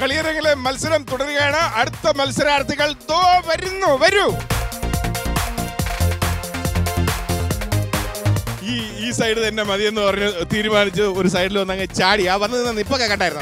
കളിയരങ്ങിലെ മത്സരം തുടരുകയാണ് അടുത്ത മത്സരാർത്ഥികൾ ദോ വരുന്നു വരൂ ഈ ഈ സൈഡ് തന്നെ മതിയെന്ന് പറഞ്ഞ് തീരുമാനിച്ച് ഒരു സൈഡിൽ വന്ന് അങ്ങ് ചാടി ആ വന്ന് നിന്ന് നിപ്പൊക്കെ കണ്ടായിരുന്നു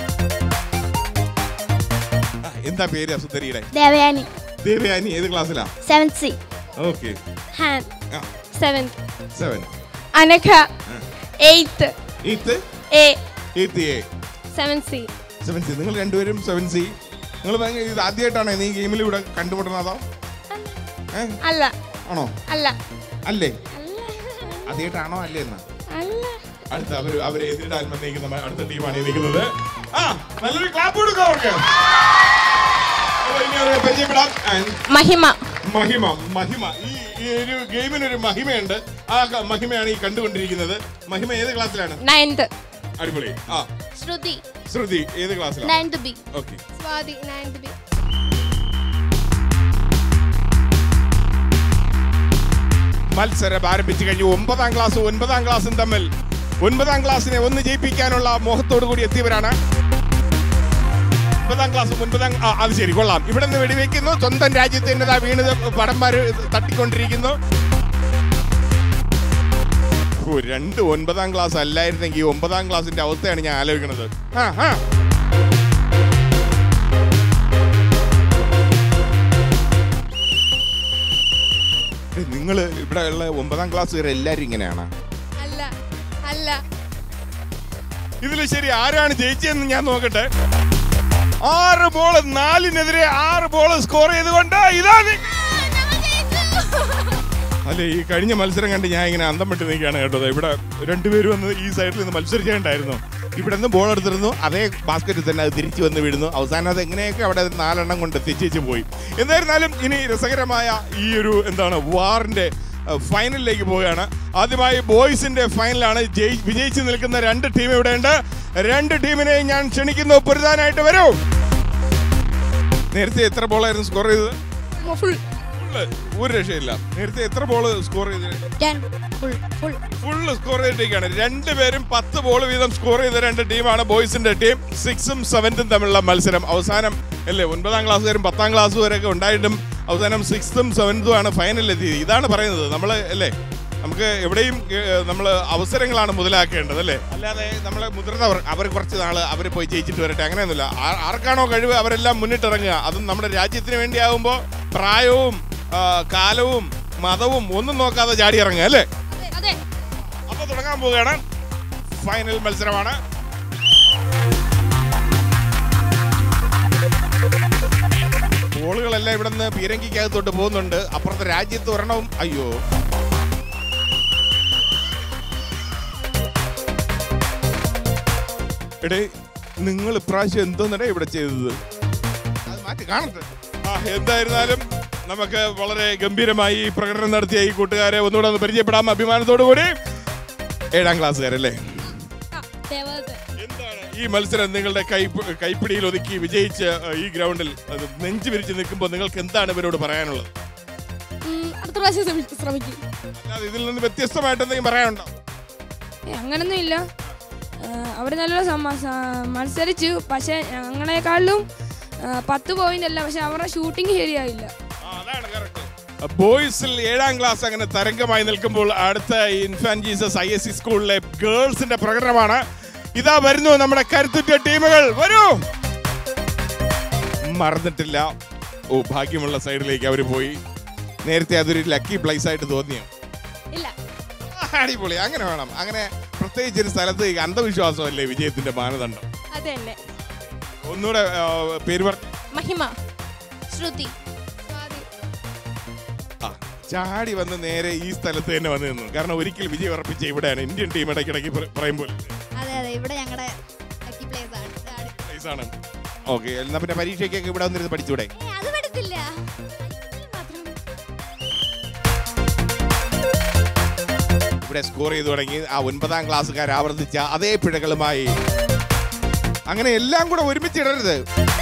ആ, എന്താ പേര് സുന്ദരിയുടെ ദേവയാനി ദേവയാനി ഏത് ക്ലാസ്സിലാ സെവൻത് സി ഓക്കെ ഹാൻ ആ seventh seven Anagha eighth eighth A eighth A seven C seven C നിങ്ങൾ രണ്ടുപേരും സെവൻ സി നിങ്ങൾ ഭയങ്കര ഇത് ആദ്യമായിട്ടാണോ നീ ഗെയിമിൽ ഇവിടെ കണ്ടുമുട്ടുന്നതോ ഏ അല്ല ആണോ അല്ല അല്ലേ അല്ല ആദ്യമായിട്ടാണോ അല്ലേ എന്ന് അല്ല അടുത്ത അവർ അവരെ എതിരിടാൻ വന്നേക്കുന്ന അടുത്ത ടീമാണ് ഈ നിൽക്കുന്നത് ആ നല്ലൊരു ക്ലാപ്പ് കൊടുക്കാം അവർക്ക് അപ്പൊ ഇനി അവരെ പരിചയപ്പെടാം And മഹിമ മഹിമ മഹിമ ഈ ഈ ഒരു ഗെയിമിനൊരു മഹിമയുണ്ട് ആ ക- മഹിമയാണ് ഈ കണ്ടുകൊണ്ടിരിക്കുന്നത് മഹിമ ഏത് ക്ലാസ്സിലാണ് നയൻത് അടിപൊളി ആ ശ്രുതി ശ്രുതി ഏത് ക്ലാസ്സിലാണ് ninth B okay Swathi ninth B മത്സരം ആരംഭിച്ചു കഴിഞ്ഞു ഒമ്പതാം ക്ലാസ്സും ഒൻപതാം ക്ലാസ്സും തമ്മിൽ ഒൻപതാം ക്ലാസ്സിനെ ഒന്ന് ജയിപ്പിക്കാനുള്ള മോഹത്തോടു കൂടി എത്തിയവരാണ് ഒൻപതാം ക്ലാസ് ഒൻപതാം ആ, അത് ശരി കൊള്ളാം ഇവിടെ നിന്ന് വെടിവെക്കുന്നു സ്വന്തം രാജ്യത്തിൻ്റെതാ വീണത് പടന്മാര് തട്ടിക്കൊണ്ടിരിക്കുന്നു ഓ, രണ്ട് ഒൻപതാം ക്ലാസ് അല്ലായിരുന്നെങ്കിൽ ഒമ്പതാം ക്ലാസ്സിന്റെ അവസ്ഥയാണ് ഞാൻ ആലോചിക്കുന്നത് ആ ആ നിങ്ങൾ ഇവിടെ ഉള്ള ഒമ്പതാം ക്ലാസ്സുകാർ എല്ലാവരും ഇങ്ങനെയാണ് അല്ല അല്ല ഇതിൽ ശരി ആരാണ് ജയിച്ചതെന്ന് ഞാൻ നോക്കട്ടെ ആറ് ബോൾ നാലിനെതിരെ ആറ് ബോൾ സ്കോർ ചെയ്തുകൊണ്ട് ഇതാ നി- അല്ലെ ഈ കഴിഞ്ഞ മത്സരം കണ്ട് ഞാൻ ഇങ്ങനെ അന്തം വിട്ട് നിൽക്കുകയാണ് കേട്ടോ ദേ ഇവിടെ രണ്ടുപേരും വന്ന് ഈ സൈഡിൽ നിന്ന് മത്സരിച്ചിട്ടുണ്ടായിരുന്നു ഇവിടെ നിന്ന് ബോൾ എടുത്തിരുന്നു അതേ ബാസ്ക്കറ്റിൽ തന്നെ അത് തിരിച്ചു വന്ന് വീഴുന്നു അവസാനം അത് എങ്ങനെയൊക്കെ അവിടെ നാലെണ്ണം കൊണ്ട് എത്തിച്ചേച്ച് പോയി എന്തായിരുന്നാലും ഇനി രസകരമായ ഈ ഒരു എന്താണ് വാറിന്റെ അഹ്, ഫൈനലിലേക്ക് പോവുകയാണ് ആദ്യമായി ബോയ്സിന്റെ ഫൈനലാണ് ജയി വിജയിച്ച് നിൽക്കുന്ന രണ്ട് ടീം ഇവിടെയുണ്ട് രണ്ട് ടീമിനെയും ഞാൻ ക്ഷണിക്കുന്നു പൊരുതാനായിട്ട് വരൂ നേരത്തെ എത്ര ബോളായിരുന്നു സ്കോർ ചെയ്തത് ഫുൾ ഫുള്ള് ഒരു രക്ഷയില്ല നേരത്തെ എത്ര ബോൾ സ്കോർ ചെയ്തത് ten full full full score ചെയ്തിരിക്കുകയാണ് രണ്ടുപേരും പത്ത് ബോൾ വീതം സ്കോർ ചെയ്ത രണ്ട് ടീമാണ് ബോയ്സിന്റെ ടീം സിക്സും സെവൻത്തും തമ്മിലുള്ള മത്സരം അവസാനം അല്ലേ ഒൻപതാം ക്ലാസ്സുകാരും പത്താം ക്ലാസ് വരെയൊക്കെ ഉണ്ടായിട്ടും അവസാനം സിക്സ്തും സെവൻത്തും ആണ് ഫൈനലിൽ എത്തിയത് ഇതാണ് പറയുന്നത് നമ്മൾ അല്ലേ നമുക്ക് എവിടെയും നമ്മൾ അവസരങ്ങളാണ് മുതലാക്കേണ്ടത് അല്ലേ അല്ലാതെ നമ്മൾ മുതിർന്നവർ അവർ കുറച്ച് നാൾ അവർ പോയി ജയിച്ചിട്ട് വരട്ടെ അങ്ങനെയൊന്നുമില്ല ആ- ആർക്കാണോ കഴിവ് അവരെല്ലാം മുന്നിട്ടിറങ്ങുക അതും നമ്മുടെ രാജ്യത്തിന് വേണ്ടിയാവുമ്പോൾ പ്രായവും ആ, കാലവും മതവും ഒന്നും നോക്കാതെ ചാടി ഇറങ്ങുക അല്ലേ അതെ അപ്പൊ തുടങ്ങാൻ പോവുകയാണ് ഫൈനൽ മത്സരമാണ് ബോളുകളെല്ലാം ഇവിടെ നിന്ന് പീരങ്കിക്കകത്തോട്ട് പോകുന്നുണ്ട് അപ്പുറത്തെ രാജ്യത്ത് ഒരെണ്ണവും അയ്യോ എടേ നിങ്ങൾ ഇപ്രാവശ്യം എന്തോന്നടേ ഇവിടെ ചെയ്തത് അത് മാറ്റി കാണട്ടെ ആ എന്തായിരുന്നാലും നമുക്ക് വളരെ ഗംഭീരമായി ഈ പ്രകടനം നടത്തിയ ഈ കൂട്ടുകാരെ ഒന്നുകൂടെ ഒന്ന് പരിചയപ്പെടാം അഭിമാനത്തോടു കൂടി ഏഴാം ക്ലാസ്സുകാരല്ലേ ദേവദത്ത് എന്താണ് ഈ മത്സരം നിങ്ങളുടെ കൈ കൈപ്പിടിയിൽ ഒതുക്കി വിജയിച്ച് അഹ്, ഈ ഗ്രൗണ്ടിൽ അത് നെഞ്ചു വിരിച്ച് നിൽക്കുമ്പോൾ നിങ്ങൾക്ക് എന്താണ് ഇവരോട് പറയാനുള്ളത് അടുത്ത പ്രാവശ്യം ശ്രമി- ശ്രമിക്കും അല്ലാതെ ഇതിൽ നിന്ന് വ്യത്യസ്തമായിട്ട് എന്തെങ്കിലും പറയാനുണ്ടോ ഏയ് അങ്ങനൊന്നും ഇല്ല അവർ നല്ല സമ്മ- സ- മത്സരിച്ചു പക്ഷെ ഞങ്ങളെക്കാളും ആ, പത്ത് പോയിന്റ് അല്ല പക്ഷെ അവരുടെ ഷൂട്ടിംഗ് ശരിയായില്ല ആ, അതാണ് correct. ബോയ്സിൽ ഏഴാം ക്ലാസ് അങ്ങനെ തരംഗമായി നിൽക്കുമ്പോൾ അടുത്ത infant Jesus I S C സ്കൂളിലെ ഗേൾസിന്റെ പ്രകടനമാണ് ഇതാ വരുന്നു നമ്മുടെ കരുത്തുറ്റ ടീമുകൾ വരൂ മറന്നിട്ടില്ല ഓ ഭാഗ്യമുള്ള സൈഡിലേക്ക് അവർ പോയി നേരത്തെ അതൊരു ലക്കി പ്ലേസ് ആയിട്ട് തോന്നിയോ ഇല്ല ആ, അടിപൊളി അങ്ങനെ വേണം അങ്ങനെ പ്രത്യേകിച്ച് ഒരു സ്ഥലത്ത് ഈ അന്ധവിശ്വാസമല്ലേ വിജയത്തിന്റെ മാനദണ്ഡം അത് തന്നെ ഒന്നുകൂടെ ആ, പേര് പറഞ്ഞു മഹിമ ശ്രുതി ആ, ചാടി വന്ന് നേരെ ഈ സ്ഥലത്ത് തന്നെ വന്ന് നിന്നു കാരണം ഒരിക്കൽ വിജയം ഉറപ്പിച്ച ഇവിടെയാണ് ഇന്ത്യൻ ടീം ഇടയ്ക്കിടയ്ക്ക് പറ- പറയുമ്പോൾ അതെ അതെ ഇവിടെ ഞങ്ങളുടെ ലക്കി പ്ലേസ് ആണ് place ആണ് ഓക്കെ എന്നാ പിന്നെ പരീക്ഷയ്ക്കൊക്കെ ഇവിടെ വന്നിരുന്ന് പഠിച്ചൂടെ അത് പറ്റത്തില്ല ഇവിടെ സ്കോർ ചെയ്തു തുടങ്ങി ആ ഒൻപതാം ക്ലാസ്സുകാർ ആവർത്തിച്ച അതേ പിഴകളുമായി അങ്ങനെ എല്ലാം കൂടെ ഒരുമിച്ചിടരുത്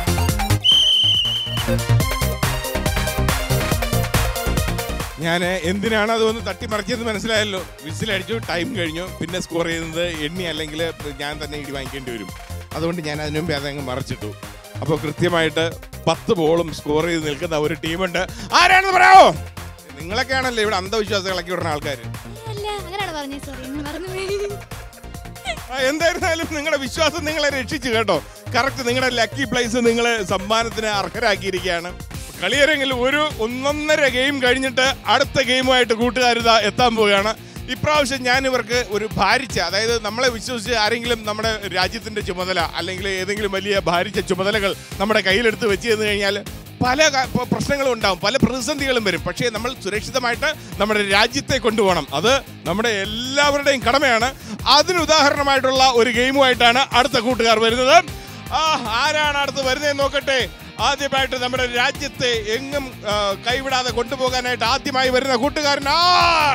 ഞാൻ എന്തിനാണ് അതൊന്ന് തട്ടിമറിച്ചതെന്ന് മനസ്സിലായല്ലോ വിസിലടിച്ചു ടൈം കഴിഞ്ഞു പിന്നെ സ്കോർ ചെയ്യുന്നത് എണ്ണി അല്ലെങ്കിൽ ഞാൻ തന്നെ ഇടി വാങ്ങിക്കേണ്ടി വരും അതുകൊണ്ട് ഞാൻ അതിനു മുമ്പേ അതങ്ങ് മറച്ചിട്ടു അപ്പോൾ കൃത്യമായിട്ട് പത്ത് ബോളും സ്കോർ ചെയ്ത് നിൽക്കുന്ന ഒരു ടീമുണ്ട് ആരാണെന്ന് പറയാമോ നിങ്ങളൊക്കെയാണല്ലോ ഇവിടെ അന്ധവിശ്വാസികളൊക്കെ വിടുന്ന ആൾക്കാർ അല്ല അങ്ങനെയാണ് പറഞ്ഞത് സോറി മറന്നു ആ, എന്തായിരുന്നാലും നിങ്ങളുടെ വിശ്വാസം നിങ്ങളെ രക്ഷിച്ചു കേട്ടോ കറക്റ്റ് നിങ്ങളുടെ ലക്കി പ്ലേസ് നിങ്ങളെ സമ്മാനത്തിന് അർഹരാക്കിയിരിക്കുകയാണ് കളിയരങ്ങിൽ ഒരു ഒന്നൊന്നര ഗെയിം കഴിഞ്ഞിട്ട് അടുത്ത ഗെയിമുമായിട്ട് കൂട്ടുകാരിത എത്താൻ പോവുകയാണ് ഇപ്രാവശ്യം ഞാൻ ഇവർക്ക് ഒരു ഭാരിച്ച അതായത് നമ്മളെ വിശ്വസിച്ച് ആരെങ്കിലും നമ്മുടെ രാജ്യത്തിന്റെ ചുമതല അല്ലെങ്കിൽ ഏതെങ്കിലും വലിയ ഭാരിച്ച ചുമതലകൾ നമ്മുടെ കയ്യിലെടുത്ത് വെച്ച് തന്നു കഴിഞ്ഞാൽ പല ക- പ- പ്രശ്നങ്ങളും ഉണ്ടാവും പല പ്രതിസന്ധികളും വരും പക്ഷേ നമ്മൾ സുരക്ഷിതമായിട്ട് നമ്മുടെ രാജ്യത്തെ കൊണ്ടുപോകണം അത് നമ്മുടെ എല്ലാവരുടെയും കടമയാണ് അതിന് ഉദാഹരണമായിട്ടുള്ള ഒരു ഗെയിമുമായിട്ടാണ് അടുത്ത കൂട്ടുകാർ വരുന്നത് ആ ആരാണ് അടുത്ത് വരുന്നതെന്ന് നോക്കട്ടെ ആദ്യമായിട്ട് നമ്മുടെ രാജ്യത്തെ എങ്ങും ആ, കൈവിടാതെ കൊണ്ടുപോകാനായിട്ട് ആദ്യമായി വരുന്ന കൂട്ടുകാരൻ ആർ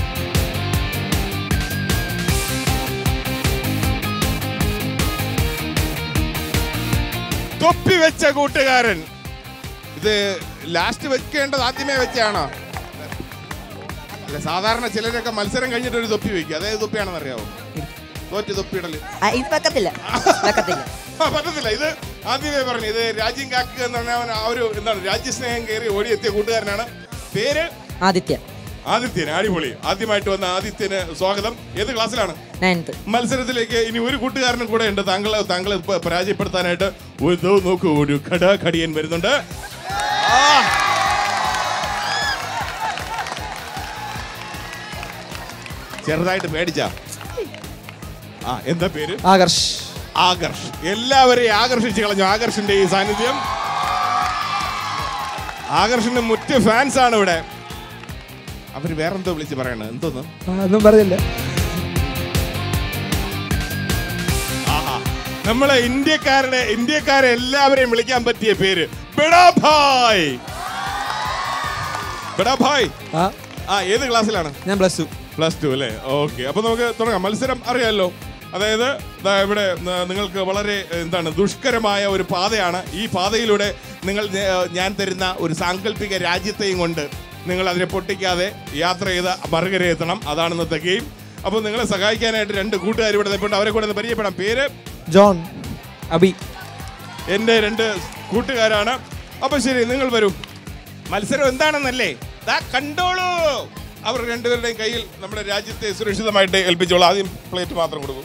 തൊപ്പി വെച്ച കൂട്ടുകാരൻ ഇത് ലാസ്റ്റ് വെക്കേണ്ടത് ആദ്യമേ വെച്ചാണോ അല്ല സാധാരണ ചിലരൊക്കെ മത്സരം കഴിഞ്ഞിട്ട് ഒരു തൊപ്പി വെക്കും അതായത് തൊപ്പിയാണെന്ന് അറിയാവോ തോറ്റ് തൊപ്പിയിടല് ആ, ഇത് വെക്കത്തില്ല വെക്കത്തില്ല ആ, പറ്റത്തില്ല ഇത് ആദ്യമേ പറഞ്ഞു ഇത് രാജ്യം കാക്കുക എന്ന് പറഞ്ഞാൽ ആ ഒരു എന്താണ് രാജ്യസ്നേഹം കയറി ഓടിയെത്തിയ കൂട്ടുകാരനാണ് പേര് ആദിത്യ ആദിത്യൻ അടിപൊളി ആദ്യമായിട്ട് വന്ന ആദിത്യന് സ്വാഗതം ഏത് ക്ലാസ്സിലാണ് നയൻത്ത് മത്സരത്തിലേക്ക് ഇനി ഒരു കൂട്ടുകാരനും കൂടെ ഉണ്ട് താങ്കൾ താങ്കളെ പ- പരാജയപ്പെടുത്താനായിട്ട് ഒരു ദോ നോക്കൂ ഒരു ഘടകടിയൻ വരുന്നുണ്ട് ആ. ചെറുതായിട്ട് പേടിച്ച ആ എന്താ പേര് ആകർഷ് ആകർഷ് എല്ലാവരെയും ആകർഷിച്ച് കളഞ്ഞു ആകർഷിന്റെ ഈ സാന്നിധ്യം ആകർഷിന്റെ മുറ്റ ഫാൻസ് ആണ് ഇവിടെ അവര് വേറെന്തോ വിളിച്ച് പറയണ എന്തോന്ന് ആ, ഒന്നും പറഞ്ഞില്ല ആഹാ. നമ്മളെ ഇന്ത്യക്കാരുടെ ഇന്ത്യക്കാരെ എല്ലാവരെയും വിളിക്കാൻ പറ്റിയ പേര് ബിടാഭായ് ബിടാഭായ് ആ ആ ഏത് ക്ലാസ്സിലാണ് ഞാൻ പ്ലസ് ടു പ്ലസ് ടു അല്ലേ ഓക്കെ അപ്പൊ നമുക്ക് തുടങ്ങാം മത്സരം അറിയാമല്ലോ അതായത് ദാ ഇവിടെ ന- നിങ്ങൾക്ക് വളരെ എന്താണ് ദുഷ്കരമായ ഒരു പാതയാണ് ഈ പാതയിലൂടെ നിങ്ങൾ ഞ- ഞാൻ തരുന്ന ഒരു സാങ്കല്പിക രാജ്യത്തെയും കൊണ്ട് നിങ്ങൾ അതിനെ പൊട്ടിക്കാതെ യാത്ര ചെയ്ത് മറുകര എത്തണം അതാണ് ഇന്നത്തെ ഗെയിം അപ്പോൾ നിങ്ങളെ സഹായിക്കാനായിട്ട് രണ്ട് കൂട്ടുകാർ ഇവിടെ നിൽപ്പുണ്ട് അവരെ കൂടെ ഒന്ന് പരിചയപ്പെടാം പേര് ജോൺ അബി എൻ്റെ രണ്ട് കൂട്ടുകാരാണ് അപ്പൊ ശരി നിങ്ങൾ വരൂ മത്സരം എന്താണെന്നല്ലേ ദാ കണ്ടോളൂ അവർ രണ്ടുപേരുടെയും കയ്യിൽ നമ്മുടെ രാജ്യത്തെ സുരക്ഷിതമായിട്ട് ഏൽപ്പിച്ചോളൂ ആദ്യം പ്ലേറ്റ് മാത്രം കൊടുക്കും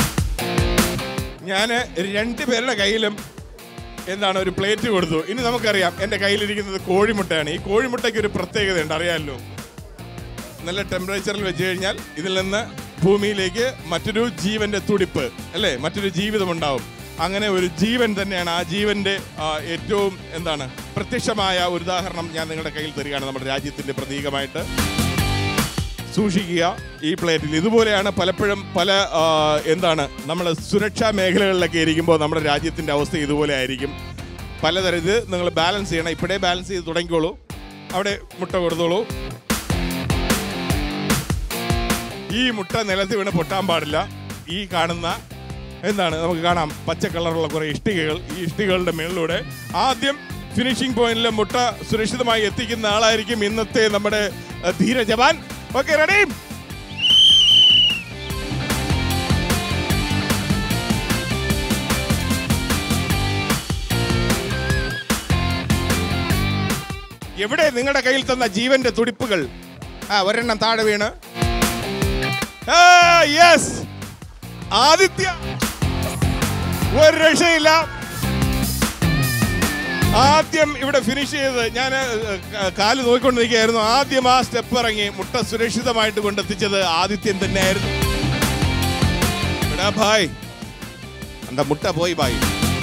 ഞാൻ രണ്ടുപേരുടെ കയ്യിലും എന്താണ് ഒരു പ്ലേറ്റ് കൊടുത്തു ഇനി നമുക്കറിയാം എൻ്റെ കയ്യിലിരിക്കുന്നത് കോഴിമുട്ടയാണ് ഈ കോഴിമുട്ടയ്ക്ക് ഒരു പ്രത്യേകതയുണ്ട് അറിയാമല്ലോ നല്ല ടെമ്പറേച്ചറിൽ വെച്ച് കഴിഞ്ഞാൽ ഇതിൽ നിന്ന് ഭൂമിയിലേക്ക് മറ്റൊരു ജീവന്റെ തുടിപ്പ് അല്ലേ മറ്റൊരു ജീവിതം ഉണ്ടാവും അങ്ങനെ ഒരു ജീവൻ തന്നെയാണ് ആ ജീവന്റെ ആ, ഏറ്റവും എന്താണ് പ്രത്യക്ഷമായ ഒരു ഉദാഹരണം ഞാൻ നിങ്ങളുടെ കയ്യിൽ തരികയാണ് നമ്മുടെ രാജ്യത്തിന്റെ പ്രതീകമായിട്ട് സൂക്ഷിക്കുക ഈ പ്ലേറ്റിൽ ഇതുപോലെയാണ് പലപ്പോഴും പല ആ, എന്താണ് നമ്മൾ സുരക്ഷാ മേഖലകളിലൊക്കെ ഇരിക്കുമ്പോൾ നമ്മുടെ രാജ്യത്തിന്റെ അവസ്ഥ ഇതുപോലെ ആയിരിക്കും പലതരത്തിൽ നിങ്ങൾ ബാലൻസ് ചെയ്യണം ഇപ്പോഴേ ബാലൻസ് ചെയ്ത് തുടങ്ങിക്കോളൂ അവിടെ മുട്ട കൊടുത്തോളൂ ഈ മുട്ട നിലത്ത് വീണ് പൊട്ടാൻ പാടില്ല ഈ കാണുന്ന എന്താണ് നമുക്ക് കാണാം പച്ച കളറുള്ള കുറെ ഇഷ്ടികകൾ ഈ ഇഷ്ടികകളുടെ മേളിലൂടെ ആദ്യം ഫിനിഷിംഗ് പോയിന്റിൽ മുട്ട സുരക്ഷിതമായി എത്തിക്കുന്ന ആളായിരിക്കും ഇന്നത്തെ നമ്മുടെ അഹ്, ധീര ജവാൻ ഓക്കെ റെഡി എവിടെ നിങ്ങളുടെ കയ്യിൽ തന്ന ജീവന്റെ തുടിപ്പുകൾ ആ ഒരെണ്ണം താഴെ വീണ് യെസ് ആദിത്യ ഒരു രക്ഷയില്ല ആദ്യം ഇവിടെ ഫിനിഷ് ചെയ്ത് ഞാൻ കാല് നോക്കിക്കൊണ്ടിരിക്കുകയായിരുന്നു ആദ്യം ആ സ്റ്റെപ്പ് ഇറങ്ങി മുട്ട സുരക്ഷിതമായിട്ട് കൊണ്ടെത്തിച്ചത് ആദിത്യൻ തന്നെയായിരുന്നു എടാ ഭായ് എന്താ മുട്ട പോയി ഭായ്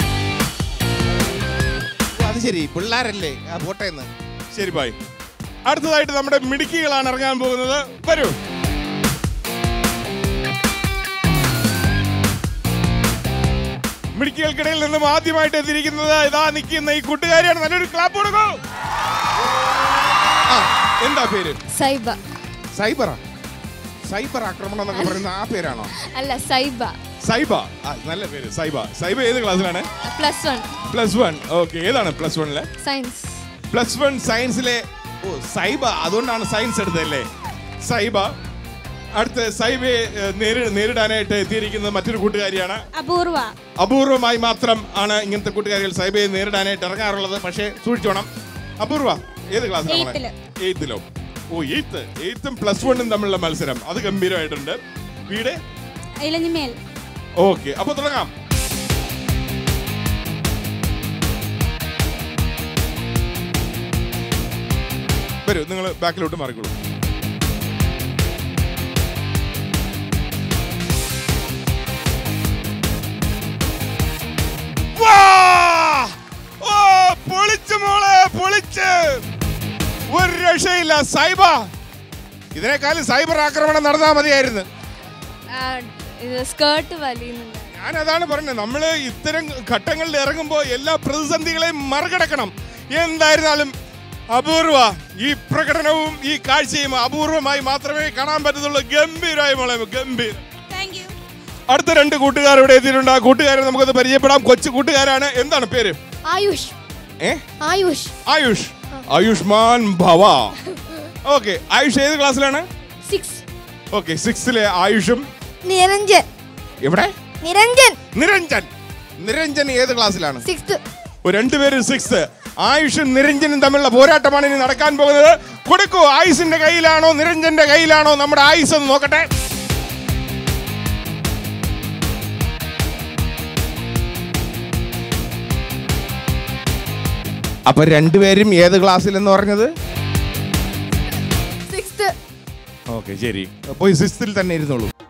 ഓ, അത് ശരി പിള്ളേരല്ലേ ആ പോട്ടെ എന്ന് ശരി ഭായ് അടുത്തതായിട്ട് നമ്മുടെ മിടുക്കികളാണ് ഇറങ്ങാൻ പോകുന്നത് വരൂ മിടുക്കികൾക്കിടയിൽ നിന്നും ആദ്യമായിട്ട് എത്തിയിരിക്കുന്നത് ഇതാ നിൽക്കുന്ന ഈ കൂട്ടുകാരിയാണ് നല്ലൊരു ക്ലാപ്പ് കൊടുക്കൂ ആ, എന്താ പേര് സൈബ സൈബറാ സൈബർ ആക്രമണം എന്നൊക്കെ പറയുന്ന ആ പേരാണോ അല്ല സൈബ സൈബ ആ നല്ല പേര് സൈബ സൈബ ഏത് ക്ലാസ്സിലാണ് plus one plus one okay ഏതാണ് പ്ലസ് വണ്ണിലെ സയൻസ് പ്ലസ് വൺ സയൻസിലെ ഓ സൈബ അതുകൊണ്ടാണ് സയൻസ് എടുത്തല്ലേ സൈബ അടുത്ത സൈബയെ ഏഹ്, നേരി നേരിടാനായിട്ട് എത്തിയിരിക്കുന്നത് മറ്റൊരു കൂട്ടുകാരിയാണ് അപൂർവ അപൂർവമായി മാത്രം ആണ് ഇങ്ങനത്തെ കൂട്ടുകാരികൾ സൈബയെ നേരിടാനായിട്ട് ഇറങ്ങാറുള്ളത് പക്ഷേ സൂക്ഷിച്ചോണം അപൂർവ ഏത് ക്ലാസ്സിലാണ് Eighthല്. എയ്ത്തിലോ ഓ എയ്ത്ത് എയ്ത്തും പ്ലസ് വണ്ണും തമ്മിലുള്ള മത്സരം അത് ഗംഭീരമായിട്ടുണ്ട് വീട് ഇലഞ്ഞിമേൽ ഓക്കെ അപ്പൊ തുടങ്ങാം വരൂ നിങ്ങൾ ബാക്കിലോട്ട് മാറിക്കോളൂ വാ! ഓ, പൊളിച്ച് മോളെ പൊളിച്ച് ഒരു രക്ഷയില്ല സൈബ ഇതിനേക്കാളും സൈബർ ആക്രമണം നടന്നാൽ മതിയായിരുന്നു ഇത് സ്കേർട്ട് വലിയുന്നുണ്ട് ഞാൻ അതാണ് പറഞ്ഞത് നമ്മൾ ഇത്തരം ഘട്ടങ്ങളിൽ ഇറങ്ങുമ്പോൾ എല്ലാ പ്രതിസന്ധികളെയും മറികടക്കണം എന്തായിരുന്നാലും അപൂർവ ഈ പ്രകടനവും ഈ കാഴ്ചയും അപൂർവമായി മാത്രമേ കാണാൻ പറ്റത്തുള്ളൂ ഗംഭീരമായി മോളെ ഗംഭീരം താങ്ക് യു അടുത്ത രണ്ട് കൂട്ടുകാർ ഇവിടെ എത്തിയിട്ടുണ്ട് ആ കൂട്ടുകാരെ നമുക്കൊന്ന് പരിചയപ്പെടാം കൊച്ചു കൂട്ടുകാരാണ് എന്താണ് പേര് ആയുഷ് ഏ ആയുഷ് ആയുഷ് ആയുഷ്മാൻ ഭവ ഓക്കെ ആയുഷ് ഏത് ക്ലാസ്സിലാണ് സിക്സ് ഓക്കെ സിക്സിലെ ആയുഷും നിരഞ്ജൻ എവിടെ നിരഞ്ജൻ നിരഞ്ജൻ നിരഞ്ജൻ ഏത് ക്ലാസ്സിലാണ് സിക്സ്ത് ഓ, രണ്ടുപേരും സിക്സ് ആയുഷും നിരഞ്ജനും തമ്മിലുള്ള പോരാട്ടമാണ് ഇനി നടക്കാൻ പോകുന്നത് കൊടുക്കൂ ആയുസിന്റെ കയ്യിലാണോ നിരഞ്ജന്റെ കയ്യിലാണോ നമ്മുടെ ആയുസ് എന്ന് നോക്കട്ടെ അപ്പൊ രണ്ടുപേരും ഏത് ക്ലാസ്സിൽ എന്ന് പറഞ്ഞത് സിക്സ്ത് ഓക്കെ ശരി പോയി സിക്സ്ത്തിൽ തന്നെ ഇരുന്നോളൂ